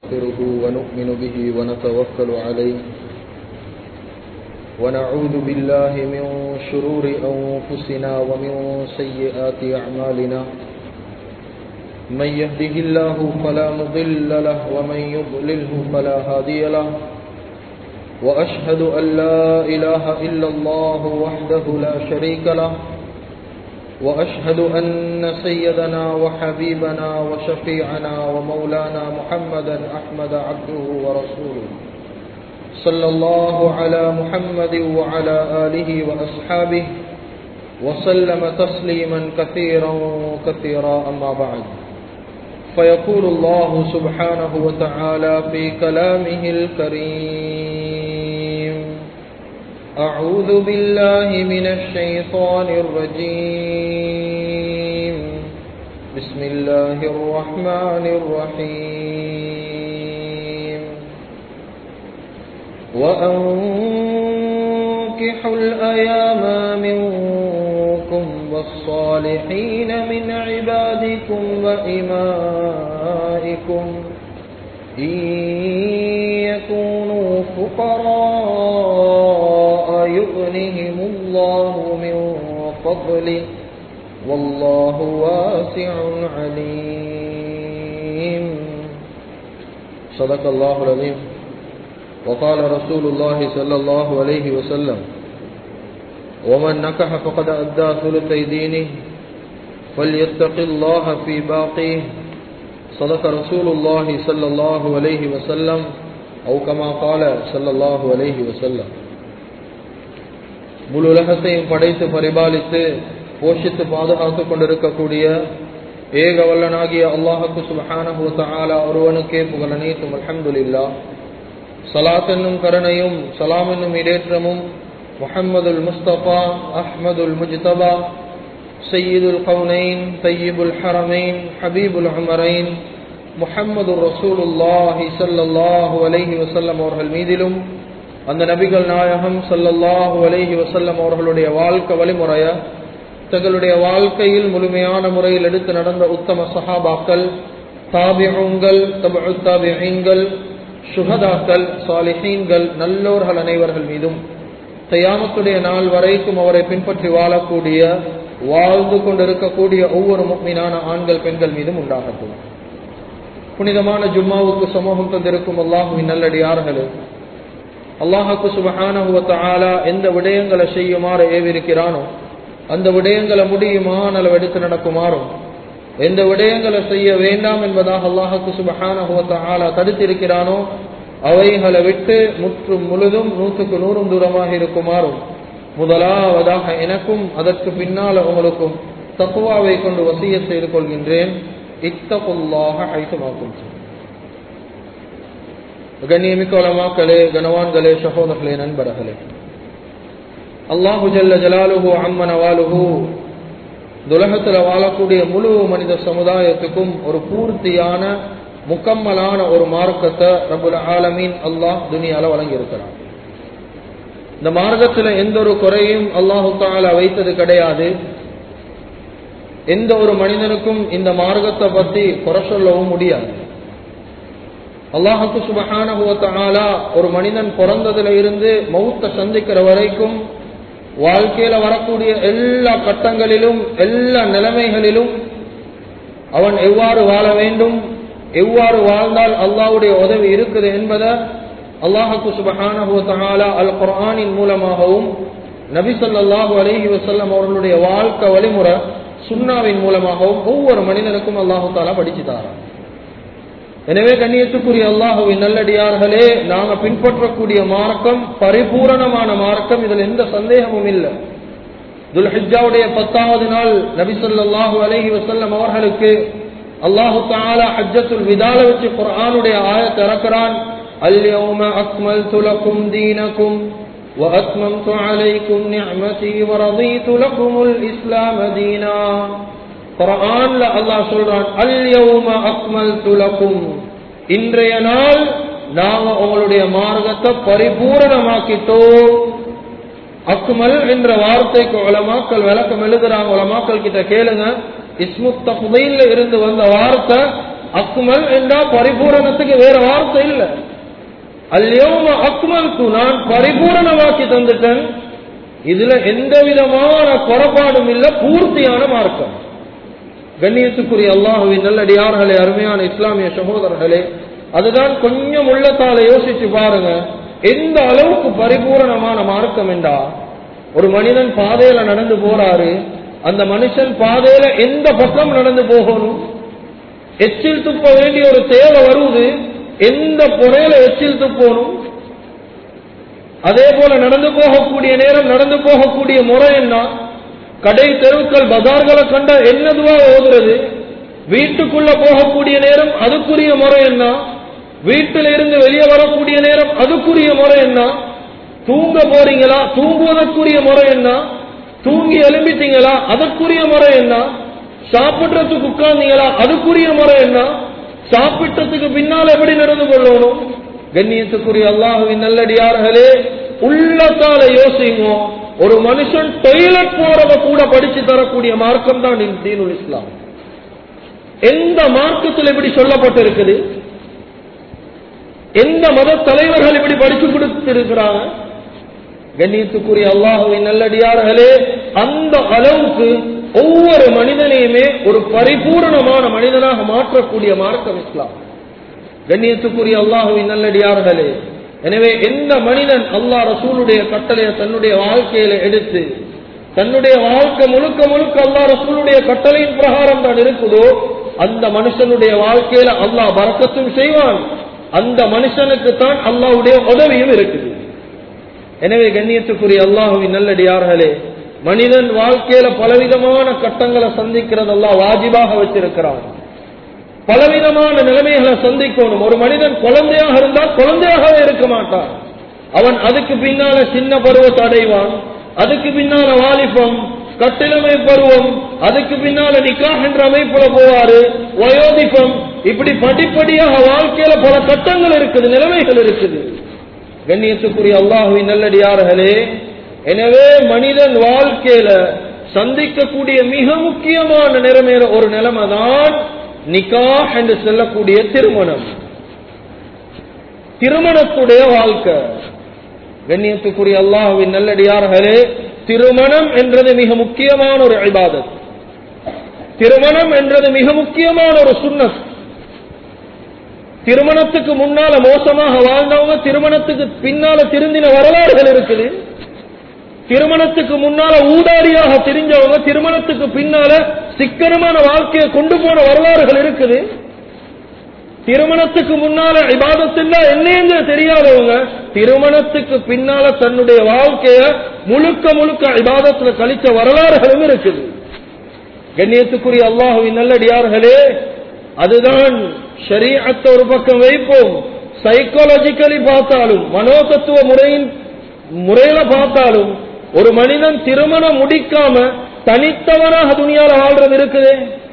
نستغفره ونؤمن به ونتوكل عليه ونعوذ بالله من شرور أنفسنا ومن سيئات أعمالنا من يهده الله فلا مضل له ومن يضلله فلا هادي له وأشهد أن لا إله إلا الله وحده لا شريك له وأشهد أن سيدنا وحبيبنا وشفيعنا ومولانا محمدا أحمد عبده ورسوله صلى الله على محمد وعلى آله وأصحابه وسلم تسليما كثيرا كثيرا أما بعد فيقول الله سبحانه وتعالى في كلامه الكريم أعوذ بالله من الشيطان الرجيم بسم الله الرحمن الرحيم وأنكحوا الأيام منكم والصالحين من عبادكم وإمائكم إن يكونوا فقراء يغنهم الله من فضله والله واسع عليم صدق الله العظيم وقال رسول الله صلى الله عليه وسلم ومن نكح فقد أدى ثلثي دينه فليتق الله في باقيه صدق رسول الله صلى الله عليه وسلم أو كما قال صلى الله عليه وسلم முழு உலகத்தையும் படைத்து பரிபாலித்து போஷித்து பாதுகாத்துக் கொண்டிருக்கக்கூடிய ஏக வல்லனாகிய அல்லாஹுக்கு சுபஹானஹு தஆலா ஒருவனுக்கே புகழ் அனைத்தும் அல்ஹம்துலில்லா சலாத் என்னும் கருணையும் சலாம் என்னும் இடேற்றமும் முஹம்மதுல் முஸ்தபா அஹ்மதுல் முஜ்தபா சையீதுல் கவுனைன் தையீபுல் ஹரமைன் ஹபீபுல் உமரைன் முஹம்மது ரசூலுல்லாஹி சல்லல்லாஹு அலைஹி வசல்லம் அவர்கள் மீதிலும் அந்த நபிகள் நாயகம் சல்லல்லாஹு அலைஹி வசல்லம் அவர்களுடைய வாழ்க்கை வழிமுறைய தங்களுடைய வாழ்க்கையில் முழுமையான முறையில் எடுத்து நடந்த உத்தம சஹாபாக்கள் தாபிஹங்கள் தபு தாபிஹீன்கள் சுகதாக்கள் சாலிஹீன்கள் நல்லோர்கள் அனைவர்கள் மீதும் தயாமத்துடைய நாள் வரைக்கும் அவரை பின்பற்றி வாழக்கூடிய வாழ்ந்து கொண்டிருக்கக்கூடிய ஒவ்வொரு முக்மீனான ஆண்கள் பெண்கள் மீதும் உண்டாகட்டும் புனிதமான ஜும்மாவுக்கு சமூகம் தந்திருக்கும் அல்லாஹுவின் நல்லடியார்களே அல்லாஹுக்கு சுபஹானஹுவத்தாலா எந்த விடயங்களை செய்யுமாறு ஏவிருக்கிறானோ அந்த விடயங்களை முடியுமான அளவு எடுத்து நடக்குமாறும் எந்த விடயங்களை செய்ய வேண்டாம் என்பதாக அல்லாஹுக்கு சுபஹானஹுவத்தாலா தடுத்திருக்கிறானோ அவைகளை விட்டு முற்றும் முழுதும் நூற்றுக்கு நூறும் தூரமாக இருக்குமாறும் முதலாவதாக எனக்கும் அதற்கு பின்னால் உங்களுக்கும் தக்குவாவை கொண்டு வசிய செய்து கொள்கின்றேன் இத்தகுல்லாக ஐத்துமாக்கும் கண்ணியமிக்க உலமாக்களே கனவான்களே சகோதரர்களே நண்பர்களே அல்லாஹு ஜல்ல ஜலாலுஹு அம்மன வாலுஹு துலகத்தில் வாழக்கூடிய முழு மனித சமுதாயத்துக்கும் ஒரு பூர்த்தியான முக்கம்மலான ஒரு மார்க்கத்தை ரபுல் ஆலமீன் அல்லாஹ் துனியால வழங்கியிருக்கிறான் இந்த மார்க்கத்தில் எந்த ஒரு குறையும் அல்லாஹு தாலா வைத்தது கிடையாது எந்த ஒரு மனிதனுக்கும் இந்த மார்க்கத்தை பத்தி குறை சொல்லவும் முடியாது அல்லாஹுக்கு சுபகான ஒரு மனிதன் பிறந்ததுல இருந்து மௌத்த சந்திக்கிற வரைக்கும் வாழ்க்கையில வரக்கூடிய எல்லா கட்டங்களிலும் எல்லா நிலைமைகளிலும் அவன் எவ்வாறு வாழ வேண்டும் எவ்வாறு வாழ்ந்தால் அல்லாவுடைய உதவி இருக்குது என்பதை அல்லாஹுக்கு சுபகான அல் குரானின் மூலமாகவும் நபி சொல்லாஹு அலஹி வசல்லம் அவர்களுடைய வாழ்க்கை வழிமுறை சுண்ணாவின் மூலமாகவும் ஒவ்வொரு மனிதனுக்கும் அல்லாஹு தாலா படிச்சு தாரான் எனவே கண்ணியத்துக்குரிய அல்லாஹுவின் நல்லடியார்களே நாங்க பின்பற்றக்கூடிய மார்க்கம் பரிபூரணமான மார்க்கம் இதில் எந்த சந்தேகமும் இல்லை துல்ஹிஜாவுடைய பத்தாவது நாள் நபி சொல்லாஹு அலஹி வசல்லம் அவர்களுக்கு அல்லாஹு தாலா ஹஜ்ஜத்துல் விதால வச்சு குரானுடைய ஆயத்தை இறக்கிறான் اليوم أكملت لكم دينكم وأتممت عليكم نعمتي ورضيت لكم الإسلام دينا குரான்ல அல்லாஹ் சொல்றான் அல்யௌம அக்மல்து லக்கும் இன்றைய நாள் நாங்க உங்களுடைய மார்க்கத்தை பரிபூரணமாக்கிட்டோம் அக்மல் என்ற வார்த்தைக்கு உலமாக்கள் விளக்கம் எழுதுறாங்க உலமாக்கள் கிட்ட கேளுங்க இஸ்முத் தஃதீல்ல இருந்து வந்த வார்த்தை அக்மல் என்றா பரிபூரணத்துக்கு வேற வார்த்தை இல்ல அல்யோம அக்மல் நான் பரிபூரணமாக்கி தந்துட்டேன் இதுல எந்த விதமான குறைபாடும் இல்ல பூர்த்தியான மார்க்கம் கண்ணியத்துக்குரிய அல்லாஹுவின் நல்லடியார்களே அருமையான இஸ்லாமிய சகோதரர்களே அதுதான் கொஞ்சம் உள்ளத்தால யோசிச்சு பாருங்க எந்த அளவுக்கு பரிபூரணமான மார்க்கம் என்றா ஒரு மனிதன் பாதையில நடந்து போறாரு அந்த மனுஷன் பாதையில எந்த பக்கம் நடந்து போகணும் எச்சில் துப்ப வேண்டிய ஒரு தேவை வருவது எந்த புறையில எச்சில் துப்பணும் அதே போல நடந்து போகக்கூடிய நேரம் நடந்து போகக்கூடிய முறை என்ன கடை தெருக்கள் பஜார்களை கண்ட என்னதுவா ஓதுறது வீட்டுக்குள்ள போகக்கூடிய நேரம் அதுக்குரிய முறை என்ன வீட்டில இருந்து வெளியே வரக்கூடிய நேரம் அதுக்குரிய முறை என்ன தூங்க போறீங்களா தூங்குவதற்குரிய முறை என்ன தூங்கி எழும்பிட்டீங்களா அதற்குரிய முறை என்ன சாப்பிடுறதுக்கு உட்கார்ந்தீங்களா அதுக்குரிய முறை என்ன சாப்பிட்டதுக்கு பின்னால் எப்படி நடந்து கொள்ளணும் கண்ணியத்துக்குரிய அல்லாஹுவின் நல்லடியார்களே உள்ளத்தால யோசிங்க ஒரு மனுஷன் டொய்லெட் போறத கூட படிச்சு தரக்கூடிய மார்க்கம் தான் தீனுல் இஸ்லாம் எந்த மார்க்கத்தில் இப்படி சொல்லப்பட்டிருக்குது எந்த மத தலைவர்கள் இப்படி படிச்சு கொடுத்திருக்கிறாங்க கண்ணியத்துக்குரிய அல்லாஹுவின் நல்லடியார்களே அந்த அளவுக்கு ஒவ்வொரு மனிதனையுமே ஒரு பரிபூர்ணமான மனிதனாக மாற்றக்கூடிய மார்க்கம் இஸ்லாம் கண்ணியத்துக்குரிய அல்லாஹுவின் நல்லடியார்களே எனவே எந்த மனிதன் அல்லாஹ் ரசூலுடைய கட்டளையை தன்னுடைய வாழ்க்கையில எடுத்து தன்னுடைய வாழ்க்கை முழுக்க முழுக்க அல்லாஹ் ரசூலுடைய கட்டளையின் பிரகாரம் தான் இருக்குதோ அந்த மனுஷனுடைய வாழ்க்கையில அல்லாஹ் பறக்கத்தும் செய்வான் அந்த மனுஷனுக்கு தான் அல்லாஹ்வுடைய உதவியும் இருக்குது எனவே கண்ணியத்துக்குரிய அல்லாஹுவின் நல்லடியார்களே மனிதன் வாழ்க்கையில பலவிதமான கட்டங்களை சந்திக்கிறது அல்லாஹ் வாஜிபாக வச்சிருக்கிறான் பலவிதமான நிலைமைகளை சந்திக்கணும் ஒரு மனிதன் குழந்தையாக இருந்தால் குழந்தையாகவே இருக்க மாட்டான் அவன் அதுக்கு பின்னால சின்ன பருவத்தை அடைவான் அதுக்கு பின்னால வாலிபம் கட்டிலமை பருவம் அதுக்கு பின்னால நிக்காஹ் என்ற அமைப்புல போவாரு வயோதிபம் இப்படி படிப்படியாக வாழ்க்கையில பல கட்டங்கள் இருக்குது நிலைமைகள் இருக்குது கண்ணியத்துக்குரிய அல்லாஹுவின் நல்லடியார்களே எனவே மனிதன் வாழ்க்கையில சந்திக்கக்கூடிய மிக முக்கியமான நிலைமையில ஒரு நிலைமை தான் நிக்காஹ் என்று சொல்லக்கூடிய திருமணம் திருமணத்துடைய வாழ்க்கை கண்ணியத்துக்குரிய அல்லாஹுவின் நல்லடியார்களே திருமணம் என்றது மிக முக்கியமான ஒரு இபாதத் திருமணம் என்றது மிக முக்கியமான ஒரு சுன்னத் திருமணத்துக்கு முன்னால மோசமாக வாழ்ந்தவங்க திருமணத்துக்கு பின்னால திருந்தின வரலாறுகள் இருக்குது திருமணத்துக்கு முன்னால ஊதாரியாக தெரிஞ்சவங்க திருமணத்துக்கு பின்னால சிக்கனமான வாழ்க்கையை கொண்டு போன வரலாறுகள் இருக்குது திருமணத்துக்கு முன்னால இபாதத்தில்லா என்னன்னு தெரியாதவங்க திருமணத்துக்கு பின்னால தன்னுடைய வாழ்க்கைய முழுக்க முழுக்க இபாதத்துல கழிச்ச வரலாறுகளும் இருக்குது கண்ணியத்துக்குரிய அல்லாஹுவின் நல்லடியார்களே அதுதான் ஷரீஅத்தை ஒரு பக்கம் வைப்போம் சைக்காலஜிக்கலி பார்த்தாலும் மனோதத்துவ முறையின் முறையில பார்த்தாலும் ஒரு மனிதன் திருமணம் முடிக்காம தனித்தவனாக துணியால வாழ்றது இருக்குது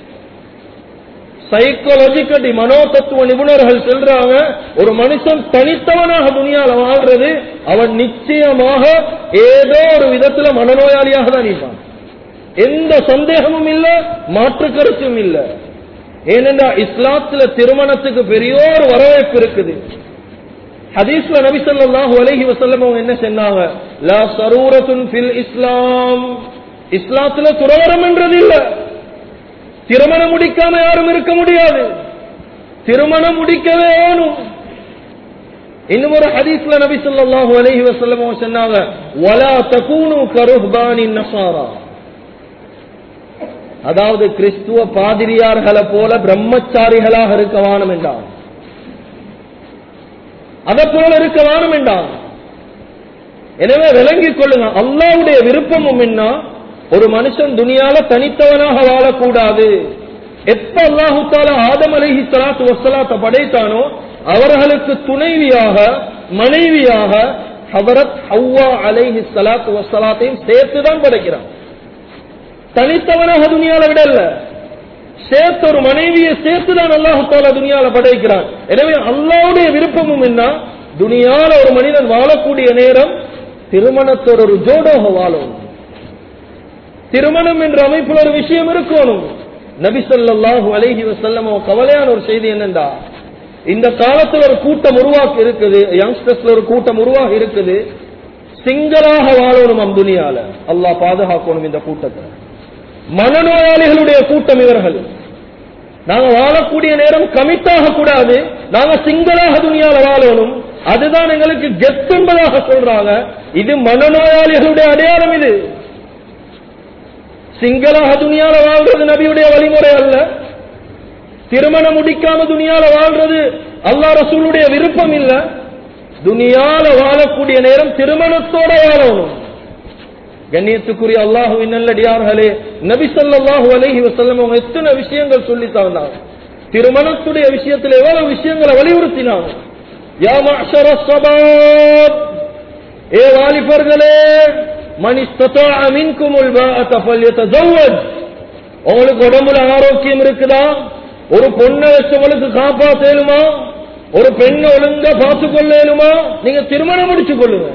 சைக்காலஜிக்கலி மனோதத்துவ நிபுணர்கள் சொல்றாங்க ஒரு மனுஷன் தனித்தவனாக துணியால வாழ்றது அவன் நிச்சயமாக ஏதோ ஒரு விதத்துல மனநோயாளியாக தான் இருப்பான் எந்த சந்தேகமும் இல்ல மாற்று கருத்தும் இல்ல ஏனென்றா இஸ்லாத்துல திருமணத்துக்கு பெரிய ஒரு வரவேற்பு இருக்குது ஹதீஸ்ல நபி ஸல்லல்லாஹு அலைஹி வஸல்லம் அவங்க என்ன சொன்னாங்க லா சரூரத்துன் ஃபில் இஸ்லாம் இஸ்லாத்துல துறவரம் என்றது இல்ல திருமணம் முடிக்காம யாரும் இருக்க முடியாது திருமணம் முடிக்கவே வேணும் இன்னும் ஒரு ஹதீஸ்ல நபி ஸல்லல்லாஹு அலைஹி வஸல்லம் அவங்க சொன்னாங்க வலா தகூனு கருஹ்பானின் நஸாரா அதாவது கிறிஸ்துவ பாதிரியார்களை போல பிரம்மச்சாரிகளாக இருக்க வானம் என்றான் அதை போல இருக்க வானம் என்றான் எனவே விளங்கிக் கொள்ளுங்க அல்லாவுடைய விருப்பமும் என்ன ஒரு மனுஷன் துனியால தனித்தவனாக வாழக்கூடாது எப்ப அல்லாஹு தாலா ஆதம் அலைஹி சலாத்து வசலாத்தை படைத்தானோ அவர்களுக்கு துணைவியாக மனைவியாக ஹபரத் ஹவ்வா அலைஹி சலாத்து வசலாத்தையும் சேர்த்துதான் படைக்கிறான் தனித்தவனாக துணியால விடல சேர்த்து ஒரு மனைவியை சேர்த்துதான் அல்லாஹு தாலா துணியால படைக்கிறான் எனவே அல்லாவுடைய விருப்பமும் என்ன துனியால ஒரு மனிதன் வாழக்கூடிய நேரம் திருமணத்தோட ஒரு ஜோடோக வாழும் திருமணம் என்ற அமைப்புல ஒரு விஷயம் இருக்கணும் நபி ஸல்லல்லாஹு அலைஹி வஸல்லம் கவலையான ஒரு செய்தி என்னண்டா இந்த காலத்துல ஒரு கூட்டம் உருவாக்கி இருக்குது யங்ஸ்டர்ஸ்ல ஒரு கூட்டம் உருவாகி இருக்குது சிங்களாக வாழணும் நம் துனியால அல்லாஹ் பாதுகாக்கணும் இந்த கூட்டத்தை மனநோயாளிகளுடைய கூட்டம் இவர்கள் நாங்க வாழக்கூடிய நேரம் கமிட்டாக கூடாது நாங்க சிங்களாக துணியால வாழணும் அதுதான் எங்களுக்கு கெத் என்பதாக சொல்றாங்க இது மனநோயாளிகளுடைய அடையாளம் இது சிங்களாக துணியால வாழ்றது நபியுடைய வழிமுறை அல்ல திருமணம் முடிக்காம துணியால வாழ்றது அல்லா ரசூலுடைய விருப்பம் இல்ல துனியால வாழக்கூடிய நேரம் திருமணத்தோட வாழணும் கண்ணியத்துக்குரிய அல்லாஹுவின் நல்லடியார்களே நபி ஸல்லல்லாஹு அலைஹி வஸல்லம் அவங்க எத்தனை விஷயங்கள் சொல்லி தந்தாங்க திருமணத்துடைய விஷயத்தில் எவ்வளவு விஷயங்களை வலியுறுத்தினாங்க யா மஅஷர ஸபாப் ஏ வாலிபர்களே மன் இஸ்ததாஅ மின்குமுல் பாஅத ஃபல்யதஸவ்வஜ் உங்களுக்கு உடம்புல ஆரோக்கியம் இருக்குதா ஒரு பொண்ணை வச்சவங்களுக்கு காப்பாத்தேலுமா ஒரு பெண்ணை ஒழுங்கா பார்த்து கொள்ளேலுமா நீங்க திருமணம் முடிச்சு கொள்ளுங்க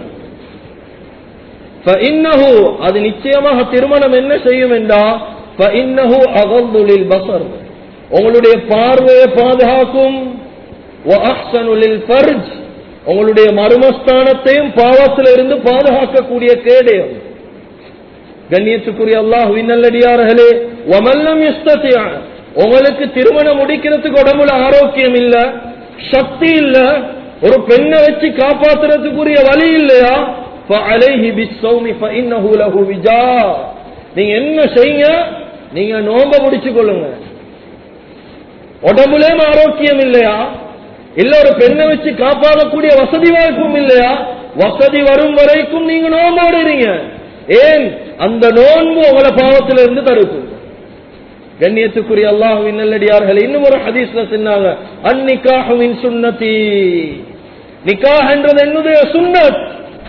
فإنه அது நிச்சயமாக திருமணம் என்ன செய்யும் என்றா فإنه أغض للبصر உங்களுடைய பார்வையை பாதுகாக்கும் وأحسن للفرج உங்களுடைய மர்மஸ்தானத்தையும் பாவத்தில் இருந்து பாதுகாக்கக்கூடிய கேடயம் கண்ணியத்துக்குரிய அல்லாஹ் நல்லடியார்களே வமல்லம் யஸ்தத்திய உங்களுக்கு திருமணம் முடிக்கிறதுக்கு உடம்புல ஆரோக்கியம் இல்ல சக்தி இல்ல ஒரு பெண்ணை வச்சு காப்பாத்துறதுக்குரிய வழி இல்லையா فعليه بالصوم فإنه له وجاء நீங்க என்ன செய்யுங்க நீங்க நோம்ப முடிச்சு கொள்ளுங்க உடம்புலேயும் ஆரோக்கியம் இல்லையா இல்ல ஒரு பெண்ணை வச்சு காப்பாற்றக்கூடிய வசதி வாய்ப்பும் இல்லையா வசதி வரும் வரைக்கும் நீங்க நோம்போடுறீங்க ஏன் அந்த நோன்பு உங்களை பாவத்திலிருந்து தடுக்கும் கண்ணியத்துக்குரிய அல்லாஹுவின் நல்லடியார்கள் இன்னும் ஒரு ஹதீஸ்ல சொன்னாங்க அந்நிக்காஹுவின் சுன்னதி நிக்காஹ் என்றது என்னுடைய சுன்னத்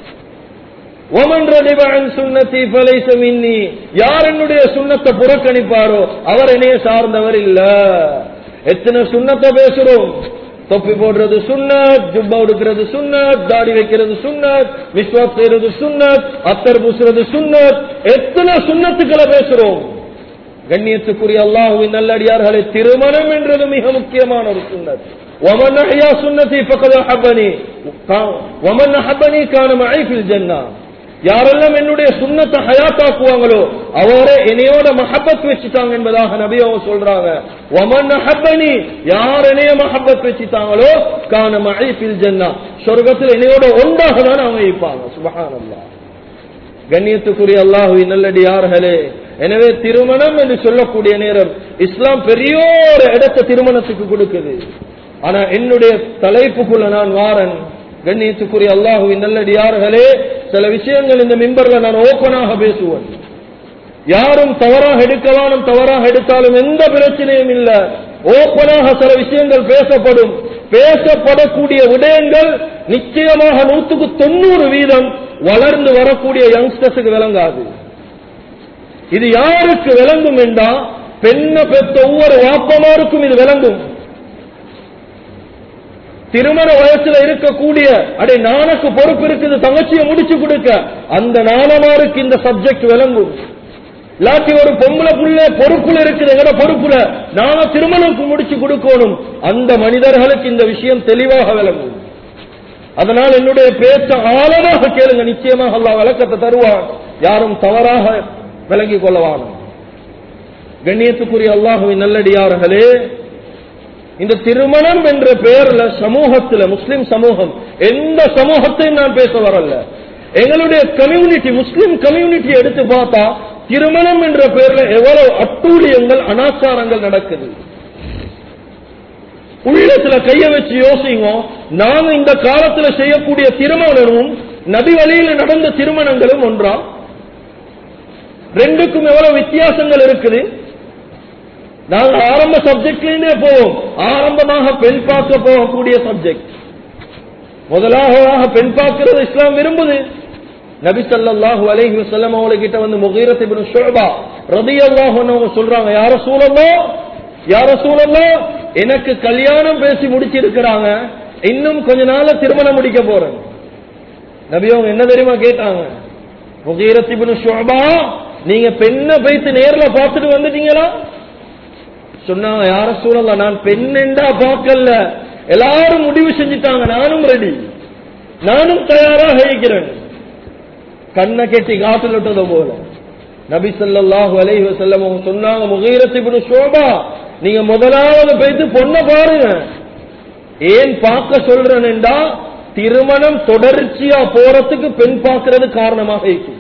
ஒமன் ரதிபன் சுன்னத்தி பலைச மின்னி யார் என்னுடைய சுண்ணத்தை புறக்கணிப்பாரோ அவர் என்னைய சார்ந்தவர் இல்ல எத்தனை சுண்ணத்தை பேசுறோம் தொப்பி போடுறது சுண்ணத் ஜுப்பா உடுக்கிறது சுண்ணத் தாடி வைக்கிறது சுண்ணத் விஸ்வாஸ் செய்யறது சுண்ணத் அத்தர் பூசுறது சுண்ணத் எத்தனை சுண்ணத்துக்களை பேசுறோம் கண்ணியத்துக்குரிய அல்லாஹுவின் நல்லடியார்களை திருமணம் என்றது மிக முக்கியமான ஒரு சுண்ணத் ومن أحيا سنتي فقد أحبني ومن أحبني كان معي في الجنة யாரெல்லாம் என்னுடைய சுண்ணத்தை ஹயாத்தாக்குவாங்களோ அவரே என்னையோட மஹப்பத் வச்சுட்டாங்க என்பதாக நபி அவங்க சொல்றாங்க ஒமன் ஹப்பனி யார் என்னைய மஹப்பத் வச்சுட்டாங்களோ கான மழைப்பில் ஜன்னா சொர்க்கத்தில் என்னையோட ஒன்றாக தான் அவங்க இருப்பாங்க சுபஹானல்லா கண்ணியத்துக்குரிய அல்லாஹு நல்லடியார்களே எனவே திருமணம் என்று சொல்லக்கூடிய நேரம் இஸ்லாம் பெரிய ஒரு இடத்தை திருமணத்துக்கு கொடுக்குது ஆனா என்னுடைய தலைப்புக்குள்ள நான் வாரன் கண்ணியத்துக்குரிய அல்லாஹுவின் நல்லடியார்களே சில விஷயங்கள் இந்த மிம்பர்ல நான் ஓப்பனாக பேசுவேன் யாரும் தவறாக எடுக்கலானும் தவறாக எடுத்தாலும் எந்த பிரச்சனையும் இல்ல ஓப்பனாக சில விஷயங்கள் பேசப்படும் பேசப்படக்கூடிய விடயங்கள் நிச்சயமாக நூற்றுக்கு தொண்ணூறு வீதம் வளர்ந்து வரக்கூடிய யங்ஸ்டர்ஸுக்கு விளங்காது இது யாருக்கு விளங்கும் என்றா பெண்ணை பெற்ற ஒவ்வொரு வாப்பமாருக்கும் இது விளங்கும் திருமண வயசுல இருக்கக்கூடிய அடே நானுக்கு பொறுப்பு இருக்குது தங்கச்சியை முடிச்சு கொடுக்க அந்த நானமாருக்கு இந்த சப்ஜெக்ட் விளங்கும் இல்லாட்டி ஒரு பொம்பளை புள்ள பொறுப்புல இருக்குது எங்கட பொறுப்புல நான திருமணம் முடிச்சு கொடுக்கணும் அந்த மனிதர்களுக்கு இந்த விஷயம் தெளிவாக விளங்கும் அதனால் என்னுடைய பேச்ச ஆழமாக கேளுங்க நிச்சயமாக அல்லா விளக்கத்தை தருவான் யாரும் தவறாக விளங்கிக் கொள்ளவான கண்ணியத்துக்குரிய அல்லாஹுவின் நல்லடியார்களே இந்த திருமணம் என்ற பெயர்ல சமூகத்துல முஸ்லிம் சமூகம் எந்த சமூகத்தையும் நான் பேச வரல எங்களுடைய கம்யூனிட்டி முஸ்லிம் கம்யூனிட்டி எடுத்து பார்த்தா திருமணம் என்ற பெயர்ல எவ்வளவு அட்டூழியங்கள் அனாச்சாரங்கள் நடக்குது உள்ளத்துல கைய வச்சு யோசிங்க நாங்க இந்த காலத்துல செய்யக்கூடிய திருமணமும் நபி வழியில நடந்த திருமணங்களும் ஒன்றா ரெண்டுக்கும் எவ்வளவு வித்தியாசங்கள் இருக்குது நாங்க ஆரம்ப சப்ஜெக்ட்லேயே போவோம் ஆரம்பமாக பெண் பார்க்க போகக்கூடிய சப்ஜெக்ட் முதலாவதாக பெண் பார்க்கிறது இஸ்லாம் விரும்புது நபி ஸல்லல்லாஹு அலைஹி வஸல்லம் அவங்க கிட்ட வந்து முகீரத் இப்னு ஷுபா ரலியல்லாஹு அன்ஹு சொல்றாங்க யார ரசூலல்லாஹ் யார ரசூலல்லாஹ் எனக்கு கல்யாணம் பேசி முடிச்சிருக்கிறாங்க இன்னும் கொஞ்ச நாள்ல திருமணம் முடிக்க போறேன் நபி அவங்க என்ன தெரியுமா கேட்டாங்க முகீரத் இப்னு ஷுபா நீங்க பெண்ணை போயிட்டு நேர்ல பார்த்துட்டு வந்துட்டீங்களா சொன்னாங்க யார சூழலாம் நான் பெண்ணெண்டா பார்க்கல எல்லாரும் முடிவு செஞ்சுட்டாங்க நானும் ரெடி நானும் தயாராக இருக்கிறேன் கண்ணை கெட்டி காட்டில் விட்டது போல நபி ஸல்லல்லாஹு அலைஹி வஸல்லம் அவங்க சொன்னாங்க முகீரத் இப்னு ஷோபா நீங்க முதலாவது போயிட்டு பொண்ணை பாருங்க ஏன் பார்க்க சொல்றேன்டா திருமணம் தொடர்ச்சியா போறதுக்கு பெண் பார்க்கிறது காரணமாக இருக்கு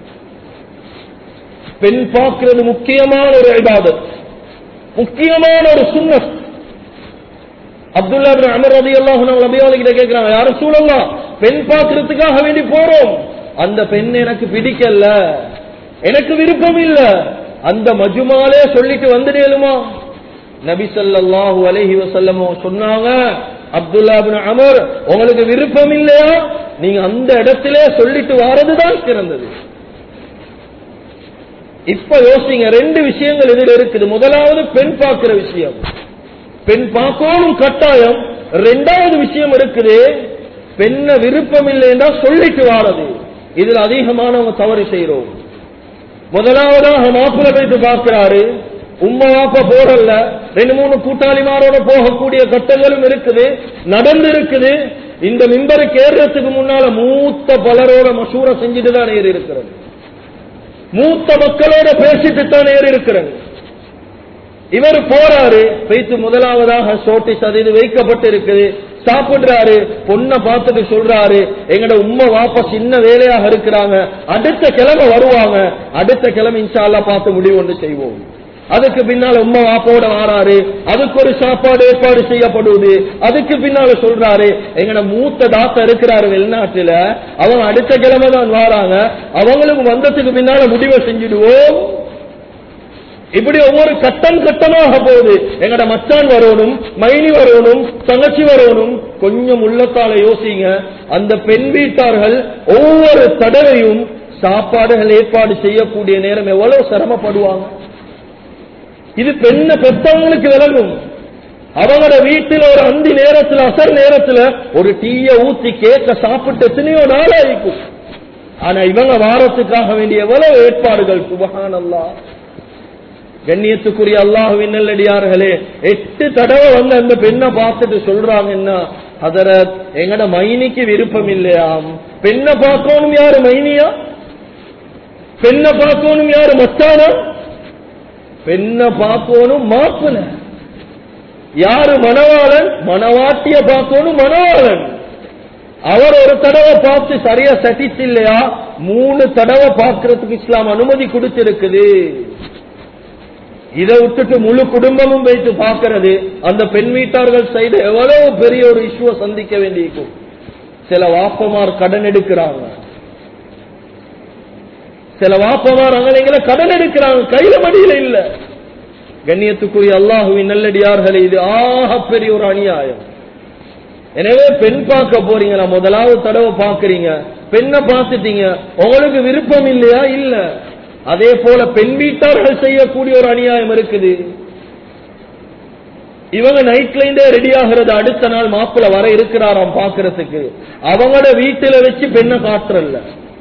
பெண் பார்க்கிறது முக்கியமான ஒரு இபாதத் முக்கியமான ஒரு சுன்னத் அப்துல்லா பின் அமர் ரலியல்லாஹு அன்ஹு நபியால கிட்ட கேக்குறாங்க யாரும் சூழலாம் பெண் பார்க்கிறதுக்காக வேண்டி போறோம் அந்த பெண் எனக்கு பிடிக்கல எனக்கு விருப்பம் இல்ல அந்த மஜுமாலே சொல்லிட்டு வந்துடலுமா நபி ஸல்லல்லாஹு அலைஹி வஸல்லம் சொன்னாங்க அப்துல்லா பின் அமர் உங்களுக்கு விருப்பம் இல்லையா நீங்க அந்த இடத்திலே சொல்லிட்டு வாரதுதான் சிறந்தது இப்ப யோசிங்க ரெண்டு விஷயங்கள் இதுல இருக்குது முதலாவது பெண் பார்க்கிற விஷயம் பெண் பார்க்கணும் கட்டாயம் ரெண்டாவது விஷயம் இருக்குது பெண்ண விருப்பம் இல்லைன்னா சொல்லிட்டு வாரது இதுல அதிகமானவங்க தவறு செய்யறோம் முதலாவதாக மாப்பிள்ளை போயிட்டு பார்க்கிறாரு உம்மா வாப்பா போறல்ல ரெண்டு மூணு கூட்டாளிமாரோட போகக்கூடிய கட்டங்களும் இருக்குது நடந்து இருக்குது இந்த மிம்பருக்கு ஏறுறதுக்கு முன்னால மூத்த பலரோட மசூர செஞ்சுட்டு தான் ஏறி இருக்கிறது மூத்த மக்களோட பேசிட்டு தான் ஏறி இருக்கிறது இவர் போறாரு வைத்து முதலாவதாக சோட்டி சதிது வைக்கப்பட்டு இருக்குது சாப்பிடுறாரு பொண்ணை பார்த்துட்டு சொல்றாரு எங்கட உம்மை வாப்பா சின்ன வேலையாக இருக்கிறாங்க அடுத்த கிழமை வருவாங்க அடுத்த கிழமை இன்ஷால்லா பார்த்து முடிவு ஒன்று செய்வோம் அதுக்கு பின்னால உம்மா வாப்போட வாராரு அதுக்கு ஒரு சாப்பாடு ஏற்பாடு செய்யப்படுவது அதுக்கு பின்னால சொல்றாரு எங்கட மூத்த தாத்தா இருக்கிறாரு வெளிநாட்டுல அவங்க அடுத்த கிழமை தான் வாராங்க அவங்களுக்கு வந்ததுக்கு பின்னால முடிவை செஞ்சிடுவோம் இப்படி ஒவ்வொரு கட்டம் கட்டமாக போகுது எங்கட மச்சான் வரணும் மைனி வரணும் தங்கச்சி வரணும் கொஞ்சம் உள்ளத்தால யோசிங்க அந்த பெண் வீட்டார்கள் ஒவ்வொரு தடவையும் சாப்பாடுகள் ஏற்பாடு செய்யக்கூடிய நேரம் எவ்வளவு சிரமப்படுவாங்க இது பெண்ண பெற்றவங்களுக்கு விளங்கும் அவங்களோட வீட்டுல ஒரு அந்தி நேரத்துல அசர் நேரத்துல ஒரு டீய ஊத்தி கேக்க சாப்பிட்டு எத்தனையோ நாள் ஆயிக்கும் ஆனா இவங்க வாரத்துக்காக வேண்டிய எவ்வளவு ஏற்பாடுகள் சுபஹானல்லா கண்ணியத்துக்குரிய அல்லாஹுவின் நல்லடியார்களே எட்டு தடவை வந்து அந்த பெண்ணை பார்த்துட்டு சொல்றாங்க என்ன அதரத் எங்கட மைனிக்கு விருப்பம் இல்லையாம் பெண்ணை பார்க்கணும் யாரு மைனியா பெண்ணை பார்க்கணும் யாரு மச்சானா பெண்ணை பார்க்கணும் மாப்பிள யாரு மணவாளன் மணவாட்டிய பார்க்கணும் மணவாளன் அவர் ஒரு தடவை பார்த்து சரியா சட்டிச்சு இல்லையா மூணு தடவை பார்க்கறதுக்கு இஸ்லாம் அனுமதி கொடுத்திருக்குது இதை விட்டுட்டு முழு குடும்பமும் வைத்து பார்க்கிறது அந்த பெண் வீட்டார்கள் சைடு எவ்வளவு பெரிய ஒரு இஷ்யூவை சந்திக்க வேண்டியிருக்கும் சில வாப்பமார் கடன் எடுக்கிறாங்க சில வாப்பமார் அங்கனைகளை கடன் எடுக்கிறாங்க கையில மடியில இல்ல கண்ணியத்துக்குரிய அல்லாஹுவின் நல்லடியார்களே இது ஆக பெரிய ஒரு அநியாயம் எனவே பெண் பார்க்க போறீங்களா முதலாவது தடவை பாக்குறீங்க பெண்ணை பார்த்துட்டீங்க உங்களுக்கு விருப்பம் இல்லையா இல்ல அதே போல பெண் வீட்டார்கள் செய்யக்கூடிய ஒரு அநியாயம் இருக்குது இவங்க நைட்ல இருந்தே ரெடி ஆகிறது அடுத்த நாள் மாப்பிள்ள வர இருக்கிறாராம் பாக்குறதுக்கு அவங்களோட வீட்டுல வச்சு பெண்ணை காட்டுறல்ல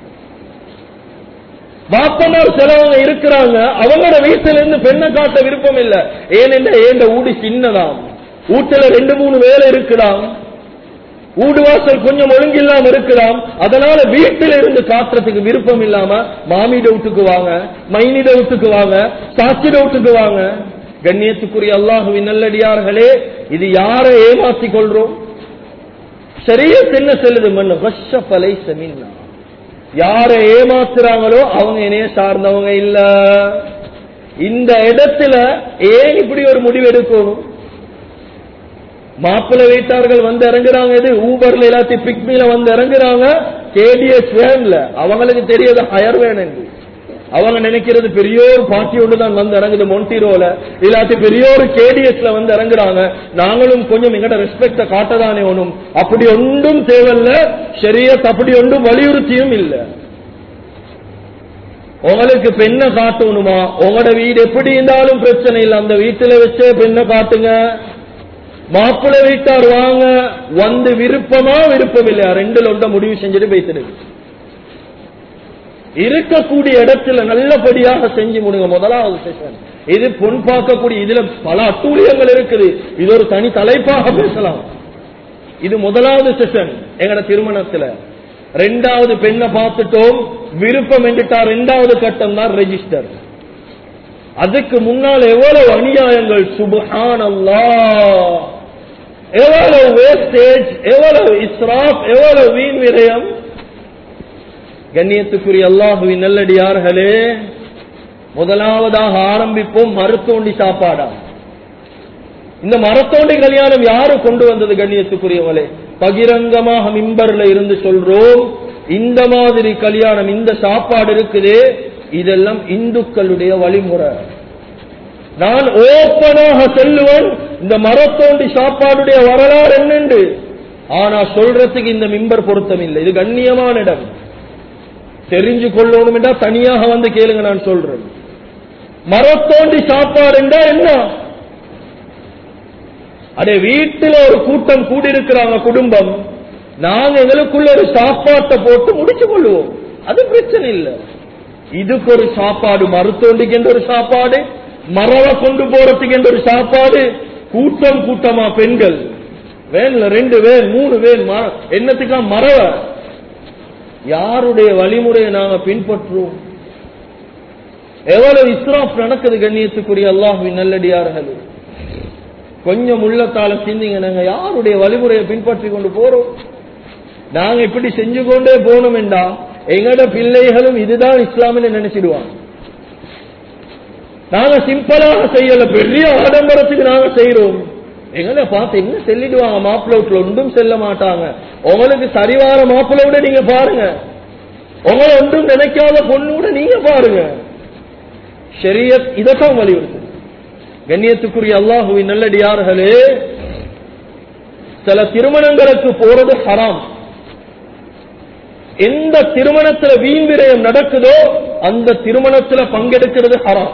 வாப்பமார் சிலவங்க இருக்கிறாங்க அவங்களோட வீட்டுல இருந்து பெண்ணை காட்ட விருப்பம் இல்ல ஏனென்ற ஏண்ட ஊடி சின்னதாம் வீட்டுல ரெண்டு மூணு வேலை இருக்கலாம் ஊடு வாசல் கொஞ்சம் ஒழுங்கில்லாம இருக்கலாம் அதனால வீட்டில இருந்து காட்டுறதுக்கு விருப்பம் இல்லாம மாமிட வீட்டுக்கு வாங்க மைனிட வீட்டுக்கு வாங்க சாட்சிட வீட்டுக்கு வாங்க கண்ணியத்துக்குரிய அல்லாஹுவின் நல்லடியார்களே இது யாரை ஏமாத்தி கொள்றோம் சரிய என்ன செல்லுது மண்ணு வஷப்பலை செமின்னா யாரை ஏமாத்துறாங்களோ அவங்க என்னைய சார்ந்தவங்க இல்ல இந்த இடத்துல ஏன் இப்படி ஒரு முடிவு எடுக்கணும் மாப்பிள்ளை வீட்டார்கள் வந்து இறங்குறாங்க இது ஊபர்ல எல்லாத்தையும் பிக்மில வந்து இறங்குறாங்க கேடிஎஸ் வேன்ல அவங்களுக்கு தெரியாது ஹயர் வேன் என்று அவங்க நினைக்கிறது பெரிய ஒரு பார்ட்டி ஒன்று தான் வந்து இறங்குது மொன்டிரோல இல்லாட்டி பெரிய ஒரு கேடிஎஸ்ல வந்து இறங்குறாங்க நாங்களும் கொஞ்சம் எங்கட ரெஸ்பெக்ட காட்டதானே ஒண்ணும் அப்படி ஒன்றும் தேவையில்ல ஷரியத் அப்படி ஒன்றும் வலியுறுத்தியும் இல்லை உங்களுக்கு பெண்ணை காட்டணுமா உங்களோட வீடு எப்படி இருந்தாலும் பிரச்சனை இல்லை அந்த வீட்டுல வச்சே பெண்ணை காட்டுங்க மாப்பிள்ளை வீட்டார் வாங்க வந்து விருப்பமா விருப்பம் இல்லையா ரெண்டுல ஒன்ற முடிவு செஞ்சுட்டு பேசிடுங்க இருக்கக்கூடிய இடத்துல நல்லபடியாக செஞ்சு முடுங்க முதலாவது செஷன் இது பொன் பார்க்கக்கூடிய இதுல பல அட்டூழியங்கள் இருக்குது இது ஒரு தனி தலைப்பாக பேசலாம் இது முதலாவது செஷன் எங்கட திருமணத்துல ரெண்டாவது பெண்ணை பார்த்துட்டோம் விருப்பம் என்றுட்டா ரெண்டாவது கட்டம் தான் ரெஜிஸ்டர் அதுக்கு முன்னால் எவ்வளவு அநியாயங்கள் சுபஹான் எவ்வளவு வேஸ்டேஜ் எவ்வளவு இஸ்ராப் எவ்வளவு வீண் விரயம் கண்ணியத்துக்குரிய அல்லாஹுவின் நல்லடியார்களே முதலாவதாக ஆரம்பிப்போம் மருத்தோண்டி சாப்பாடா இந்த மரத்தோண்டி கல்யாணம் யாரு கொண்டு வந்தது கண்ணியத்துக்குரியவளே பகிரங்கமாக மிம்பர்ல இருந்து சொல்றோம் இந்த மாதிரி கல்யாணம் இந்த சாப்பாடு இருக்குதே இதெல்லாம் இந்துக்களுடைய வழிமுறை நான் ஓப்பனாக செல்லுவன் இந்த மரத்தோண்டி சாப்பாடுடைய வரலாறு என்னண்டு ஆனா சொல்றதுக்கு இந்த மிம்பர் பொருத்தம் இல்லை இது கண்ணியமான இடம் தெரிஞ்சு கொள்ளணும் என்றா தனியாக வந்து கேளுங்க நான் சொல்றேன் மரத்தோண்டி சாப்பாடு என்றா என்ன அடே வீட்டில் ஒரு கூட்டம் கூடியிருக்கிறாங்க குடும்பம் நாங்க எங்களுக்குள்ள ஒரு சாப்பாட்டை போட்டு முடிச்சு கொள்ளுவோம் அது பிரச்சனை இல்லை இதுக்கு ஒரு சாப்பாடு மருத்தோண்டிக்கு என்ற ஒரு சாப்பாடு மரவ கொண்டு போறதுக்கு என்ற ஒரு சாப்பாடு கூட்டம் கூட்டமா பெண்கள் வேன்ல ரெண்டு வேன் மூணு வேன் ம- என்னத்துக்கா மரவ யாருடைய வழிமுறையை நாங்க பின்பற்றுவோம் எவ்வளவு இஸ்ராப் நடக்குது கண்ணியத்துக்குரிய அல்லாஹுவின் நல்லடியார்கள் கொஞ்சம் உள்ளத்தால சிந்திங்க நாங்க யாருடைய வழிமுறையை பின்பற்றி கொண்டு போறோம் நாங்க இப்படி செஞ்சு கொண்டே போனோம் என்றா எங்கட பிள்ளைகளும் இதுதான் இஸ்லாமின்னு நினைச்சிடுவாங்க நாங்க சிம்பிளாக செய்யல பெரிய ஆடம்பரத்துக்கு நாங்க செய்யறோம் எங்களை பார்த்து என்ன செல்லிடுவாங்க மாப்பிள்ள வீட்டுல ஒன்றும் செல்ல மாட்டாங்க உங்களுக்கு சரிவார மாப்பிள்ள விட நீங்க பாருங்க உங்களை ஒன்றும் நினைக்காத பொண்ணு கூட நீங்க பாருங்க ஷரியத் இதைத்தான் வலியுறுத்து கண்ணியத்துக்குரிய அல்லாஹுவின் நல்லடியார்களே சில திருமணங்களுக்கு போறது ஹராம் எந்த திருமணத்துல வீண் விரயம் நடக்குதோ அந்த திருமணத்துல பங்கெடுக்கிறது ஹராம்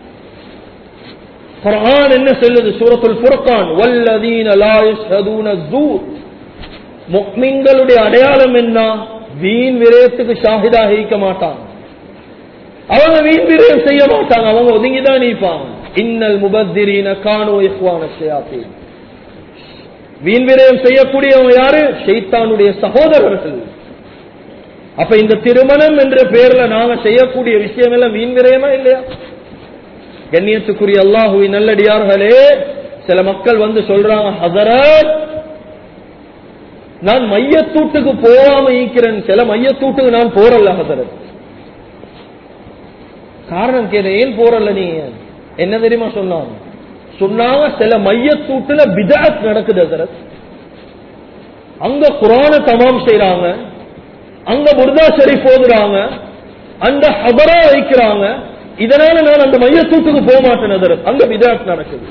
குர்ஆன் என்ன சொல்லுது சூரத்துல் ஃபுர்கான் வல்லதீன லா யஷ்ஹதூன ஸூர் முஃமின்களுடைய அடையாளம் என்ன வீண் விரயத்துக்கு ஷாஹிதாக இருக்க மாட்டாங்க அவங்க வீண் விரயம் செய்ய மாட்டாங்க அவங்க ஒதுங்கிதான் நீப்பாங்க இன்னல் முபத்திரீன கானோ இஹ்வான ஷயாத்தீன் வீண் விரயம் செய்யக்கூடியவங்க யாரு ஷைத்தானுடைய சகோதரர்கள் அப்ப இந்த திருமணம் என்ற பெயர்ல நாங்க செய்யக்கூடிய விஷயம் எல்லாம் வீண் விரயமா இல்லையா கண்ணியத்துக்குரிய அல்லாஹுவின் நல்லடியார்களே சில மக்கள் வந்து சொல்றாங்க ஹசரத் நான் மையத்தூட்டுக்கு போகாம ஈக்கிறேன் சில மையத்தூட்டுக்கு நான் போறல்ல ஹசரத் காரணம் கேட்ட ஏன் போறல்ல நீங்க என்ன தெரியுமா சொன்னாங்க சொன்னாங்க சில மையத்தூட்டுல பிதாத் நடக்குது ஹசரத் அங்க குரான தமாம் செய்றாங்க அங்க முர்தா ஷரீஃப் ஓதுறாங்க அந்த ஹபரா வைக்கிறாங்க இதனால நான் அந்த மையத்தூட்டுக்கு போக மாட்டேன் ஹசரத் அங்க பிதாத் நடக்குது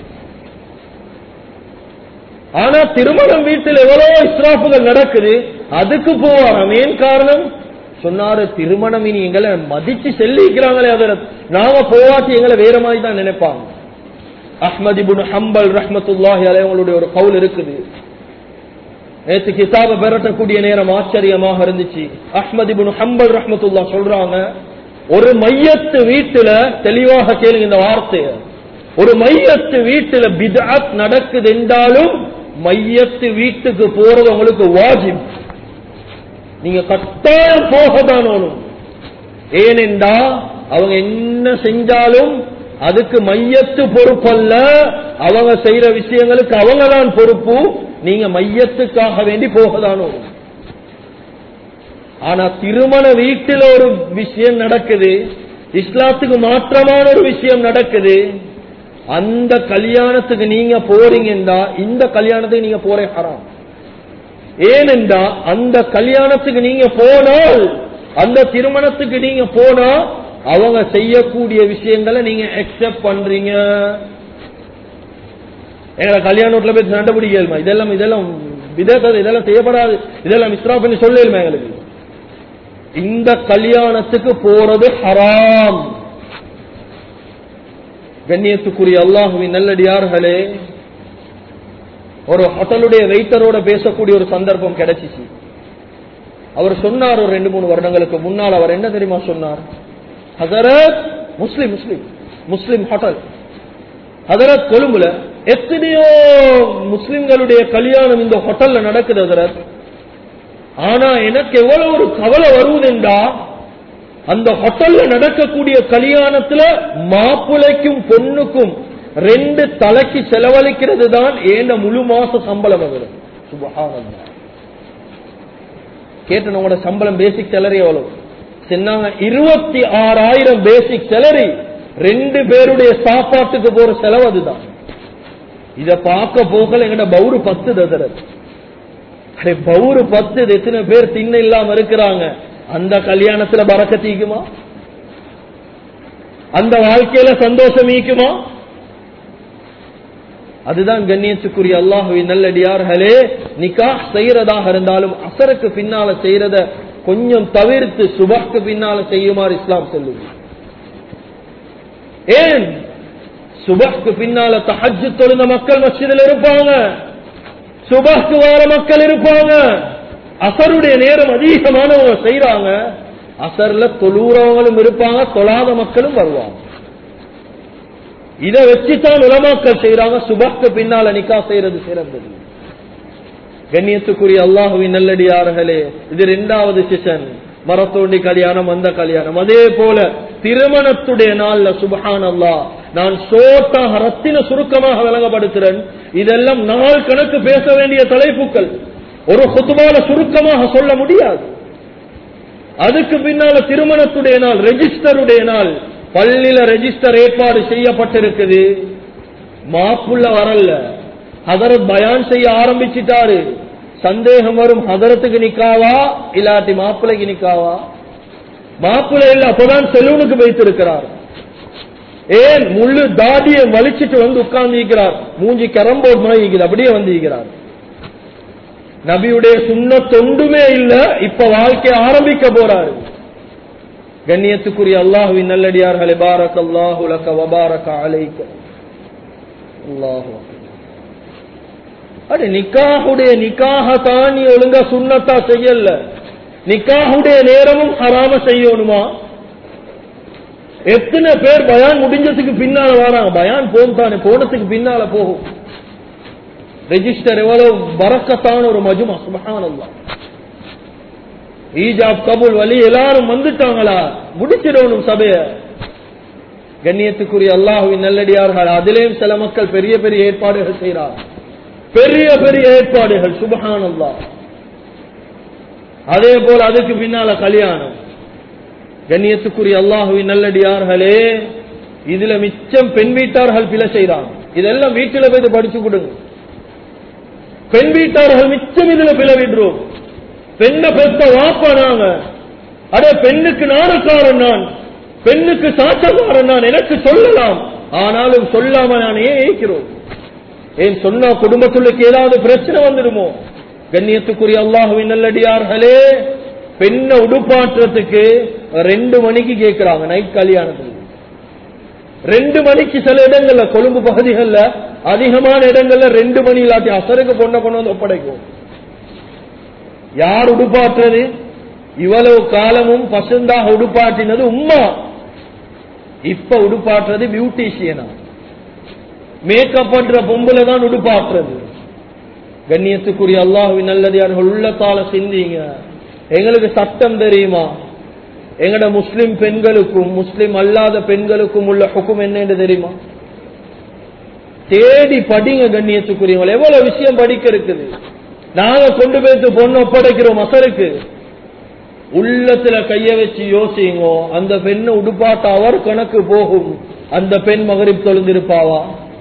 ஆனா திருமணம் வீட்டில் எவ்வளவு இஸ்ராஃபுகள் நடக்குது அதுக்கு போவாராம் ஏன் காரணம் சொன்னாரு திருமணம் இனி எங்களை மதிச்சு செல்லிக்கிறாங்களே அதரத் நாம போவாட்டி எங்களை வேற மாதிரி தான் நினைப்பாங்க அஹ்மத் இப்னு ஹம்பல் ரஹ்மத்துல்லாஹி அலைஹி அவங்களுடைய ஒரு கவுல் இருக்குது நேற்று கிதாப பெறட்டக்கூடிய நேரம் ஆச்சரியமாக இருந்துச்சு அஹ்மத் இப்னு ஹம்பல் ரஹ்மத்துல்லாஹ் சொல்றாங்க ஒரு மையத்து வீட்டுல தெளிவாக கேளுங்க இந்த வார்த்தைய ஒரு மையத்து வீட்டுல பிதஅத் நடக்குது என்றாலும் மையத்து வீட்டுக்கு போறது உங்களுக்கு வாஜிப் நீங்க கட்டாயம் போகத்தான் வேணும் ஏனென்றா அவங்க என்ன செஞ்சாலும் அதுக்கு மையத்து பொறுப்பல்ல அவங்க செய்யற விஷயங்களுக்கு அவங்க தான் பொறுப்பு நீங்க மையத்துக்காக வேண்டி போகதான் வேணும் ஆனா திருமண வீட்டில் ஒரு விஷயம் நடக்குது இஸ்லாத்துக்கு மாற்றமான ஒரு விஷயம் நடக்குது அந்த கல்யாணத்துக்கு நீங்க போறீங்கன்னா இந்த கல்யாணத்துக்கு நீங்க போறே ஹராம் ஏனென்றா அந்த கல்யாணத்துக்கு நீங்க போனால் அந்த திருமணத்துக்கு நீங்க போனா அவங்க செய்யக்கூடிய விஷயங்களை நீங்க அக்செப்ட் பண்றீங்க எங்களை கல்யாண வீட்டுல போய் சண்டை பிடிக்கலுமா இதெல்லாம் இதெல்லாம் விதத்தை இதெல்லாம் செய்யப்படாது இதெல்லாம் மிஸ்ரா பண்ணி சொல்லலுமா எங்களுக்கு இந்த கல்யாணத்துக்கு போறது ஹராம் கண்ணியத்துக்குரிய அல்லாஹுவின் நல்லடியார்களே ஒரு ஹோட்டலுடைய வெயிட்டரோட பேசக்கூடிய ஒரு சந்தர்ப்பம் கிடைச்சிச்சு அவர் சொன்னார் ஒரு ரெண்டு மூணு வருடங்களுக்கு முன்னால் அவர் என்ன தெரியுமா சொன்னார் ஹசரத் முஸ்லிம் முஸ்லிம் முஸ்லிம் ஹோட்டல் ஹதரத் கொழும்புல எத்தனையோ முஸ்லிம்களுடைய கல்யாணம் இந்த ஹோட்டல்ல நடக்குது ஹதரத் ஆனா எனக்கு எவ்வளவு ஒரு கவலை வருவதென்றா அந்த ஹோட்டல்ல நடக்கக்கூடிய கல்யாணத்துல மாப்பிளைக்கும் பொண்ணுக்கும் ரெண்டு தலைக்கு செலவழிக்கிறது தான் ஏண்ட முழு மாச சம்பளம் அது சுபஹானல்லாஹ் கேட்டு உங்களோட சம்பளம் பேசிக் சேலரி எவ்வளவு சொன்னாங்க இருபத்தி ஆறாயிரம் பேசிக் சேலரி ரெண்டு பேருடைய சாப்பாட்டுக்கு போற செலவு அதுதான் இத பார்க்க போகல எங்கட பவுரு பத்து ததறது அரே பவுரு பத்து இது எத்தனை பேர் தின்ன இல்லாம இருக்கிறாங்க அந்த கல்யாணத்துல பறக்கத்தீக்குமா அந்த வாழ்க்கையில சந்தோஷம் ஈக்குமா அதுதான் கண்ணியத்துக்குரிய அல்லாஹுவின் நல்லடியார்களே நிக்கா செய்யறதாக இருந்தாலும் அசருக்கு பின்னால செய்யறத கொஞ்சம் தவிர்த்து சுபக்கு பின்னால செய்யுமாறு இஸ்லாம் சொல்லுது ஏன் சுபக்கு பின்னால தஹஜ்ஜு தொழுந்த மக்கள் மஸ்ஜிதில் இருப்பாங்க சுபக்கு வார மக்கள் இருப்பாங்க அசருடைய நேரம் அதிகமானவங்க செய்யறாங்க அசர்ல தொழுறவங்களும் இருப்பாங்க தொழாத மக்களும் வருவாங்க இதை வச்சுதான் உலமாக்கள் செய்யறாங்க சுபக்கு பின்னால நிக்கா செய்யறது சிறந்தது கண்ணியத்துக்குரிய அல்லாஹுவின் நல்லடியார்களே இது இரண்டாவது சிசன் மரத்தோண்டி கல்யாணம் அந்த கல்யாணம் அதே போல திருமணத்துடைய நாள்ல சுபஹான் அல்லா நான் சோட்டாக ரத்தின சுருக்கமாக விளங்கப்படுத்துறேன் இதெல்லாம் நாள் கணக்கு பேச வேண்டிய தலைப்புகள் ஒரு குத்துபால சுருக்கமாக சொல்ல முடியாது அதுக்கு பின்னால திருமணத்துடைய நாள் ரெஜிஸ்டருடைய நாள் பள்ளியில ரெஜிஸ்டர் ஏற்பாடு செய்யப்பட்டிருக்குது மாப்புள்ள வரல ஹதரத் பயான் செய்ய ஆரம்பிச்சிட்டாரு சந்தேகம் வரும் ஹதரத்துக்கு நிக்காவா இல்லாட்டி மாப்பிள்ளைக்கு நிக்காவா மாப்பிள்ளை இல்ல அப்பதான் செலூனுக்கு வைத்திருக்கிறார் ஏன் முள்ளு தாடியை வலிச்சிட்டு வந்து உட்கார்ந்து இருக்கிறார் மூஞ்சி கரம்போர்ட் மாதிரி இருக்குது அப்படியே வந்து இருக்கிறார் நபியுடைய சுண்ண தொண்டுமே இல்ல இப்ப வாழ்க்கையை ஆரம்பிக்க போறாரு கண்ணியத்துக்குரிய அல்லாஹுவின் நல்லடியார்களே பாரக் அல்லாஹு லக்க வபாரக அலைக்க அல்லாஹு அடே நிக்காஹுடைய நிக்காக தான் நீ ஒழுங்கா சுண்ணத்தா செய்யல நிக்காஹுடைய நேரமும் ஹராம செய்யணுமா எத்தனை பேர் பயான் முடிஞ்சதுக்கு பின்னால வராங்க பயான் போகும் தானே போனதுக்கு பின்னால போகும் ரெஜிஸ்டர் எவ்வளவு வரக்கத்தான ஒரு மஜுமா சுபஹானல்லாஹ் ஈஜாப் கபூல் வலி எல்லாரும் வந்துட்டாங்களா முடிச்சிடணும் சபைய கண்ணியத்துக்குரிய அல்லாஹுவின் நல்லடியார்கள் அதிலேயும் சில மக்கள் பெரிய பெரிய ஏற்பாடுகள் செய்கிறார் பெரிய பெரிய ஏற்பாடுகள் சுபஹான் அதே போல அதுக்கு பின்னால கல்யாணம் கண்ணியத்துக்குரிய அல்லாஹுவின் நல்லடியார்களே இதுல மிச்சம் பெண் வீட்டார்கள் பிழை செய்றாங்க இதெல்லாம் வீட்டில போய் படிச்சு கொடுங்க பெண் வீட்டார்கள் மிச்சம் இதுல பிழை விடுறோம் பெண்ணை பெத்த வாப்பா நாங்க அட பெண்ணுக்கு நாணக்காரன் நான் பெண்ணுக்கு சாட்சக்காரன் நான் எனக்கு சொல்லலாம் ஆனாலும் சொல்லாம நான் ஏன் ஏய்க்கிறோம் ஏன் சொன்னா குடும்பத்துள்ளுக்கு ஏதாவது பிரச்சனை வந்துடுமோ கண்ணியத்துக்குரிய அல்லாஹுவின் நல்லடியார்களே பெண்ணை உடுப்பாற்றத்துக்கு ரெண்டு மணிக்கு கேட்கிறாங்க நைட் கல்யாணத்துக்கு ரெண்டு மணிக்கு சில இடங்கள்ல கொழும்பு பகுதிகள்ல அதிகமான இடங்கள்ல ரெண்டு மணி இல்லாட்டி அசருக்கு பொண்ணை கொண்டு வந்து ஒப்படைக்கும் யார் உடுப்பாற்றுறது இவ்வளவு காலமும் பசுந்தாக உடுப்பாற்றினது உம்மா இப்ப உடுப்பாற்றுறது பியூட்டிஷியனா மேக்கப் பண்ற பொம்புல தான் உடுப்பாற்றுறது கண்ணியத்துக்குரிய அல்லாஹுவின் நல்லதியார்கள் உள்ளத்தால சிந்திங்க எங்களுக்கு சட்டம் தெரியுமா எங்கட முஸ்லிம் பெண்களுக்கும் முஸ்லிம் அல்லாத பெண்களுக்கும் உள்ள ஹுக்கும் என்னன்னு தெரியுமா தேடி படிங்க கண்ணியத்துக்குரியவங்க எவ்வளவு விஷயம் படிக்க இருக்குது நாங்க கொண்டு போயிட்டு பொண்ணு ஒப்படைக்கிறோம் அசருக்கு உள்ளத்துல கைய வச்சு யோசிங்க அந்த பெண்ணை உடுப்பாட்ட அவர் கணக்கு போகும் அந்த பெண் மகரிப் தொழுந்திருப்பாவா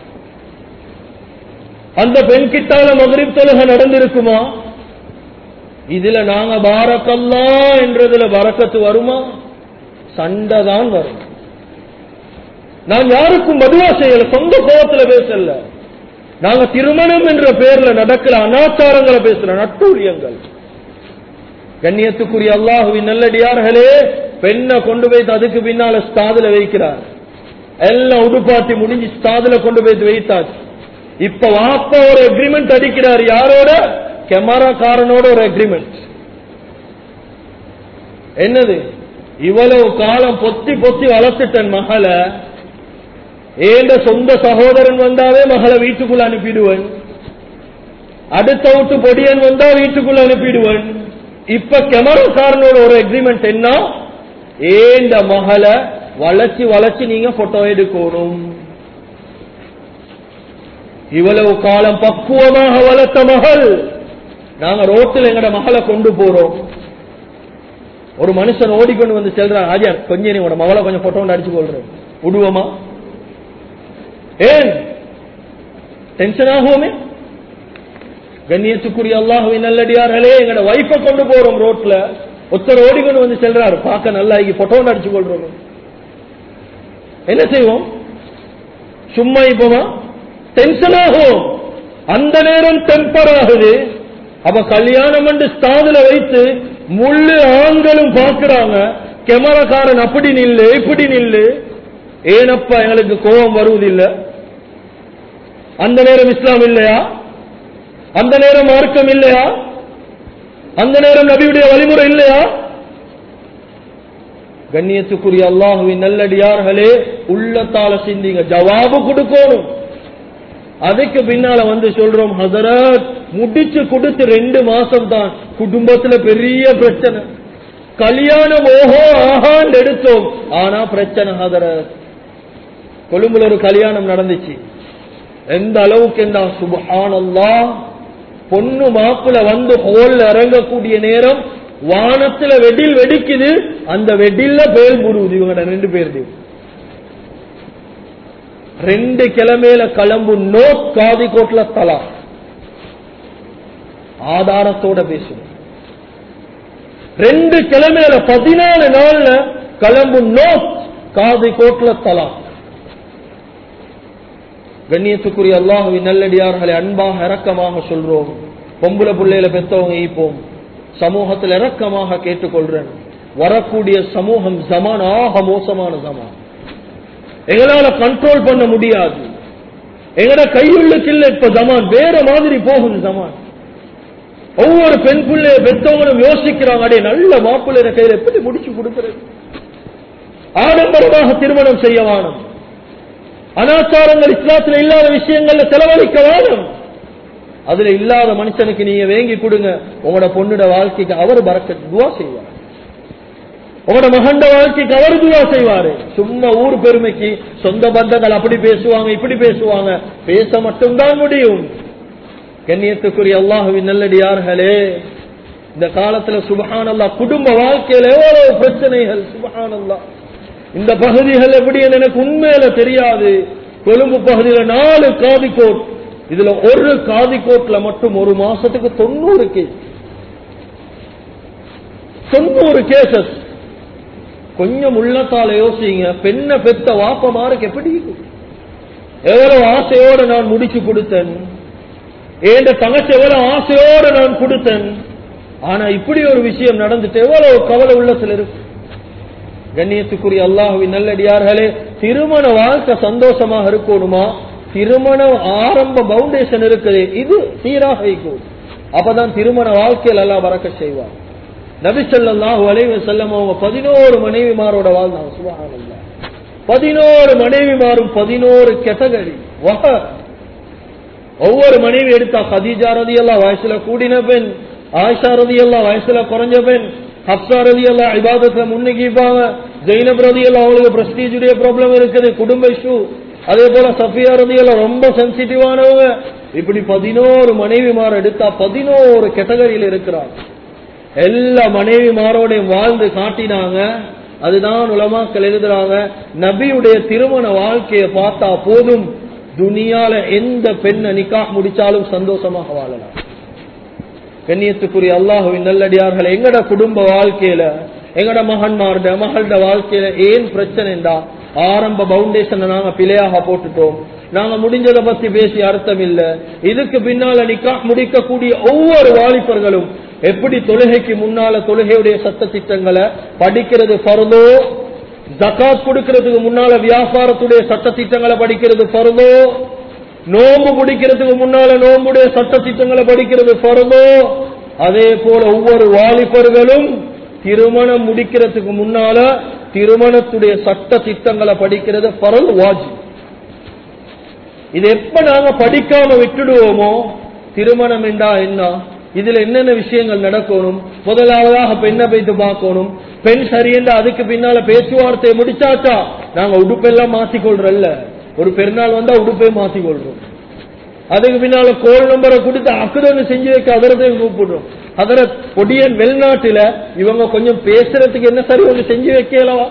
அந்த பெண் கிட்டால மகரிப் தொழுக நடந்திருக்குமா இதுல நாங்க பாரக்கல்லா என்றதுல வரக்கத்து வருமா சண்டை தான் வரும் நான் யாருக்கும் மதுவா செய்யல சொந்த கோபத்துல பேசல நாங்க திருமணம் என்ற பெயர்ல நடக்கிற அனாச்சாரங்களை பேசுற நட்டூழியங்கள் கண்ணியத்துக்குரிய அல்லாஹுவின் நல்லடியார்களே பெண்ணை கொண்டு போய் அதுக்கு பின்னால ஸ்தாதுல வைக்கிறார் எல்லாம் உடுப்பாட்டி முடிஞ்சு ஸ்தாதுல கொண்டு போய் வைத்தாச்சு இப்ப வாப்பா ஒரு அக்ரிமெண்ட் அடிக்கிறார் யாரோட கேமராக்காரனோட ஒரு அக்ரிமெண்ட் என்னது இவ்வளவு காலம் பொத்தி பொத்தி வளர்த்துட்டேன் மகளை ஏண்ட சொந்த சகோதரன் வந்தாவே மகளை வீட்டுக்குள்ள அனுப்பிடுவன் அடுத்த விட்டு பொடியன் வந்தா வீட்டுக்குள்ள அனுப்பிடுவன் இப்ப கெமரோக்காரனோட ஒரு அக்ரிமெண்ட் என்ன ஏண்ட மகளை வளைச்சு வளைச்சு நீங்க போட்டோ எடுக்கணும் இவ்வளவு காலம் பக்குவமாக வளர்த்த மகள் நாங்க ரோட்டில் எங்கட மகளை கொண்டு போறோம் ஒரு மனுஷன் ஓடிக்கொண்டு வந்து செல்றான் ஆஜார் கொஞ்சம் நீ உன மகளை கொஞ்சம் போட்டோ அடிச்சு கொள்றேன் விடுவோமா ஏன் டென்ஷன் ஆகுவோமே கண்ணியத்துக்குரிய அல்லாஹுவின் நல்லடியார்களே எங்கட வைஃப கொண்டு போறோம் ரோட்ல ஒருத்தர் ஓடிக்கொண்டு வந்து செல்றாரு பார்க்க நல்லா இங்க போட்டோ அடிச்சு கொள்றோம் என்ன செய்வோம் சும்மா இப்போமா டென்ஷன் ஆகும் அந்த நேரம் டெம்பர் ஆகுது அப்ப கல்யாணம் என்று ஸ்தாதுல வைத்து முள்ளு ஆண்களும் பார்க்கிறாங்க கேமராக்காரன் அப்படி நில்லு இப்படி நில்லு ஏனப்பா எங்களுக்கு கோபம் வருவதில்லை அந்த நேரம் இஸ்லாம் இல்லையா அந்த நேரம் மார்க்கம் இல்லையா அந்த நேரம் நபியுடைய வழிமுறை இல்லையா கண்ணியத்துக்குரிய அல்லாஹுவின் நல்லடியார்களே உள்ளத்தால சிந்திங்க ஜவாபு கொடுக்கணும் அதுக்கு பின்னால வந்து சொல்றோம் ஹசரத் முடிச்சு கொடுத்து ரெண்டு மாசம் தான் குடும்பத்துல பெரிய பிரச்சனை கல்யாணம் ஓஹோ ஆஹான்னு எடுத்தோம் ஆனா பிரச்சனை ஹசரத் கொழும்புல ஒரு கல்யாணம் நடந்துச்சு எந்த அளவுக்கு என்ன சுபஹானல்லா பொண்ணு மாப்பிள வந்து ஹோல்ல இறங்கக்கூடிய நேரம் வானத்துல வெடில் வெடிக்குது அந்த வெடில்ல பேல் புருவுது இவங்க ரெண்டு பேருது ரெண்டு கிழமையில கிளம்பு நோ காதிகோட்ல தலா ஆதாரத்தோட பேசுவோம் ரெண்டு கிழமையில பதினாலு நாள்ல கிளம்பு நோ காதிகோட்ல தலா கண்ணியத்துக்குரிய அல்லாஹுவின் நல்லடியார்களை அன்பாக இரக்கமாக சொல்றோம் பொம்புல பிள்ளையில பெத்தவங்க ஈப்போம் சமூகத்தில் இரக்கமாக கேட்டுக்கொள்றேன் வரக்கூடிய சமூகம் ஜமான் ஆக மோசமான ஜமான் எங்களால கண்ட்ரோல் பண்ண முடியாது எங்கட கையுள்ளுக்கு இல்ல இப்ப ஜமான் வேற மாதிரி போகுது ஜமான் ஒவ்வொரு பெண் பிள்ளைய பெத்தவங்களும் யோசிக்கிறாங்க அடே நல்ல மாப்பிள்ளை கையில எப்படி முடிச்சு கொடுக்கிறது ஆடம்பரமாக திருமணம் செய்ய வானம் அனாச்சாரங்கள் இஸ்லாத்துல இல்லாத விஷயங்கள்ல செலவழிக்க வேணும் அதுல இல்லாத மனுஷனுக்கு நீங்க வேங்கி கொடுங்க உங்களோட பொண்ணுட வாழ்க்கைக்கு அவர் பறக்க துவா செய்வார் உங்களோட மகண்ட வாழ்க்கைக்கு அவர் துவா செய்வாரு சும்மா ஊர் பெருமைக்கு சொந்த பந்தங்கள் அப்படி பேசுவாங்க இப்படி பேசுவாங்க பேச மட்டும்தான் முடியும் கண்ணியத்துக்குரிய அல்லாஹுவின் நல்லடியார்களே இந்த காலத்துல சுபஹானல்லா குடும்ப வாழ்க்கையில எவ்வளவு பிரச்சனைகள் சுபஹானல்லா இந்த பகுதிகள் எப்படி எனக்கு உண்மையில தெரியாது கொழும்பு பகுதியில நாலு காதிக்கோட் இதுல ஒரு காதிக்கோட்ல மட்டும் ஒரு மாசத்துக்கு தொண்ணூறு கேஸ் தொண்ணூறு கேசஸ் கொஞ்சம் உள்ளத்தால யோசிங்க பெண்ண பெத்த வாப்பமாருக்கு எப்படி இருக்கும்? எவ்வளவு ஆசையோட நான் முடிச்சு கொடுத்தேன் ஏண்ட தங்கச்சி எவ்வளவு ஆசையோட நான் கொடுத்தேன் ஆனா இப்படி ஒரு விஷயம் நடந்துட்டு எவ்வளவு கவலை உள்ளத்துல இருக்கு கண்ணியத்துக்குரிய அல்லாஹுவின் நல்லடியார்களே திருமண வாழ்க்கை சந்தோஷமாக இருக்கணுமா திருமணம் ஆரம்ப பவுண்டேஷன் இருக்குது இது சீராக இருக்கும் அப்பதான் திருமண வாழ்க்கையில் எல்லாம் வரக்க செய்வார் நபி ஸல்லல்லாஹு அலைஹி வஸல்லம் அவங்க பதினோரு மனைவிமாரோட வாழ்ந்தாங்க சுபஹானல்லாஹ் பதினோரு மனைவிமாரும் பதினோரு கேட்டகரி வஹ ஒவ்வொரு மனைவி எடுத்தா கதீஜா ரதியல்லாஹ் வயசுல கூடின பெண் ஆயிஷா ரதியல்லாஹ் வயசுல குறைஞ்ச பெண் ஹப்சா ரதியல்லாஹ் இபாதத்துல முன்னுக்கிப்பாங்க ஜெயினப் ரதியல்லாஹ் அவங்களுக்கு பிரஸ்டீஜுடைய ப்ராப்ளம் இருக்குது குடும்ப இஷ்யூ அதே போல சஃபியா ரதியல்லாஹ் ரொம்ப சென்சிட்டிவானவங்க இப்படி பதினோரு மனைவிமார் எடுத்தா பதினோரு கேட்டகரியில் இருக்கிறாங்க எல்லா மனைவிமாரோடையும் வாழ்ந்து காட்டினாங்க அதுதான் உலமாக்கள் எழுதுறாங்க நபியுடைய திருமண வாழ்க்கையை பார்த்தா போதும் துனியால எந்த பெண்ணை நிக்காஹ் முடிச்சாலும் சந்தோஷமாக வாழலாம் கண்ணியத்துக்குரிய அல்லாஹுவின் நல்லடியார்கள் எங்கட குடும்ப வாழ்க்கையில எங்கட மகன்மார்ட மகள்ட வாழ்க்கையில ஏன் பிரச்சனைண்டா ஆரம்ப பவுண்டேஷனை நாங்க பிழையாக போட்டுட்டோம் நாங்க முடிஞ்சதை பத்தி பேசி அர்த்தம் இல்ல இதுக்கு பின்னால நிக்கா முடிக்கக்கூடிய ஒவ்வொரு வாலிபர்களும் எப்படி தொழுகைக்கு முன்னால தொழுகையுடைய சட்ட திட்டங்களை படிக்கிறது பருதோ ஜகாத் கொடுக்கிறதுக்கு முன்னால வியாபாரத்துடைய சட்ட திட்டங்களை படிக்கிறது பருதோ நோம்பு முடிக்கிறதுக்கு முன்னால நோம்புடைய சட்ட திட்டங்களை படிக்கிறது பருதோ அதே போல ஒவ்வொரு வாலிபர்களும் திருமணம் முடிக்கிறதுக்கு முன்னால திருமணத்துடைய சட்ட திட்டங்களை படிக்கிறது பரல் வாஜி இது எப்ப நாங்க படிக்காம விட்டுடுவோமோ திருமணம் என்றா என்ன இதுல என்னென்ன விஷயங்கள் நடக்கணும் முதலாவதாக பெண்ணை போய்த்து பார்க்கணும் பெண் சரியென்றா அதுக்கு பின்னால பேச்சுவார்த்தையை முடிச்சாச்சா நாங்க உடுப்பெல்லாம் மாத்திக்கொள்றல்ல ஒரு பெருநாள் வந்தா உடுப்பே மாத்திக்கொள்றோம் அதுக்கு பின்னால கோல் நம்பரை கொடுத்து அக்குதன்னு செஞ்சு வைக்க அதரத்தையும் கூப்பிடுறோம் அதர பொடியன் வெளிநாட்டுல இவங்க கொஞ்சம் பேசுறதுக்கு என்ன சரி ஒன்று செஞ்சு வைக்கலவா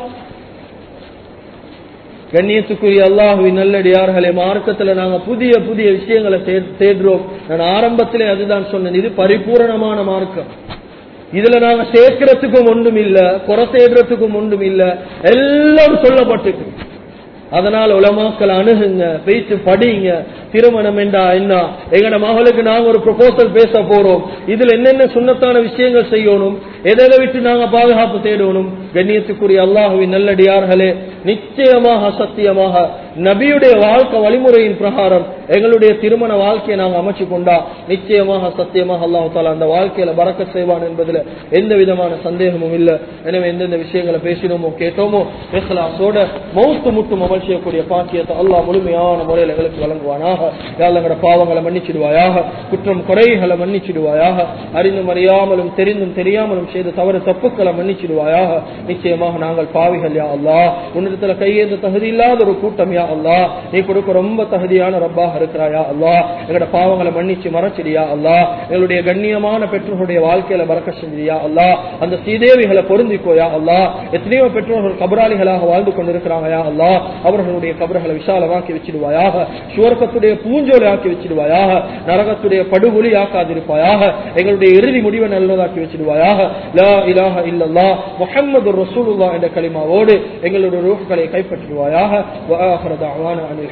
கண்ணியத்துக்குரிய அல்லாஹுவின் நல்லடியார்களே மார்க்கத்துல நாங்க புதிய புதிய விஷயங்களை தே- தேடுறோம் நான் ஆரம்பத்திலே அதுதான் சொன்னேன் இது பரிபூரணமான மார்க்கம் இதுல நாங்க சேர்க்கிறதுக்கும் ஒன்றும் இல்ல குறை தேடுறதுக்கும் ஒன்றும் இல்ல எல்லாம் சொல்லப்பட்டிருக்கு அதனால உலமாக்கள் அணுகுங்க பேச்சு படிங்க திருமணம் என்றா என்ன எங்கட மகளுக்கு நாங்க ஒரு ப்ரொபோசல் பேச போறோம் இதுல என்னென்ன சுண்ணத்தான விஷயங்கள் செய்யணும் எதை எதை விட்டு நாங்க பாதுகாப்பு தேடணும் கண்ணியத்துக்குரிய அல்லாஹுவின் நல்லடியார்களே நிச்சயமாக சத்தியமாக நபியுடைய வாழ்க்கை வழிமுறையின் பிரகாரம் எங்களுடைய திருமண வாழ்க்கையை நாங்க அமைச்சு கொண்டா நிச்சயமாக சத்தியமாக அல்லாஹு தாலா அந்த வாழ்க்கையில பறக்க செய்வான் என்பதுல எந்த விதமான சந்தேகமும் இல்லை எனவே எந்தெந்த விஷயங்களை பேசினோமோ கேட்டோமோ பேசலாசோட மௌத்து முட்டும் அமல் செய்யக்கூடிய பாக்கியத்தை அல்லாஹ் முழுமையான முறையில் எங்களுக்கு வழங்குவானாக யாழ் எங்களோட பாவங்களை மன்னிச்சிடுவாயாக குற்றம் குறைகளை மன்னிச்சிடுவாயாக அறிந்தும் அறியாமலும் தெரிந்தும் தெரியாமலும் செய்த தவறு தப்புக்களை மன்னிச்சிடுவாயாக நிச்சயமாக நாங்கள் பாவிகள் யா அல்லாஹ் உன்னிடத்துல கையேந்த தகுதி இல்லாத ஒரு கூட்டம் யா அல்லாஹ் நீ கொடுக்க ரொம்ப தகுதியான ரப்பாக இருக்கிறாயா அல்லாஹ் எங்களோட பாவங்களை மன்னிச்சு மறைச்சிடியா அல்லாஹ் எங்களுடைய கண்ணியமான பெற்றோர்களுடைய வாழ்க்கையில மறக்க செஞ்சியா அல்லாஹ் அந்த ஸ்ரீதேவிகளை பொருந்திக்கோயா அல்லாஹ் எத்தனையோ பெற்றோர்கள் கபராளிகளாக வாழ்ந்து கொண்டிருக்கிறாங்க யா அல்லாஹ் அவர்களுடைய கபர்களை விசாலமாக்கி வச்சிடுவாயாக சுவர்க்கத்துடைய பூஞ்சோலை ஆக்கி வச்சிடுவாயாக நரகத்துடைய படுகொலி ஆக்காதிருப்பாயாக எங்களுடைய இறுதி முடிவை நல்லதாக்கி வச்சிடுவாயாக லா இலாஹ இல்லல்லாஹ் முஹம்மது ரசூலுல்லாஹ் என்ற கலிமாவோடு எங்களுடைய ரூஹ்களை கைப்பற்றிடுவாயாக வ ஆஹிரு தஅவானா அனில்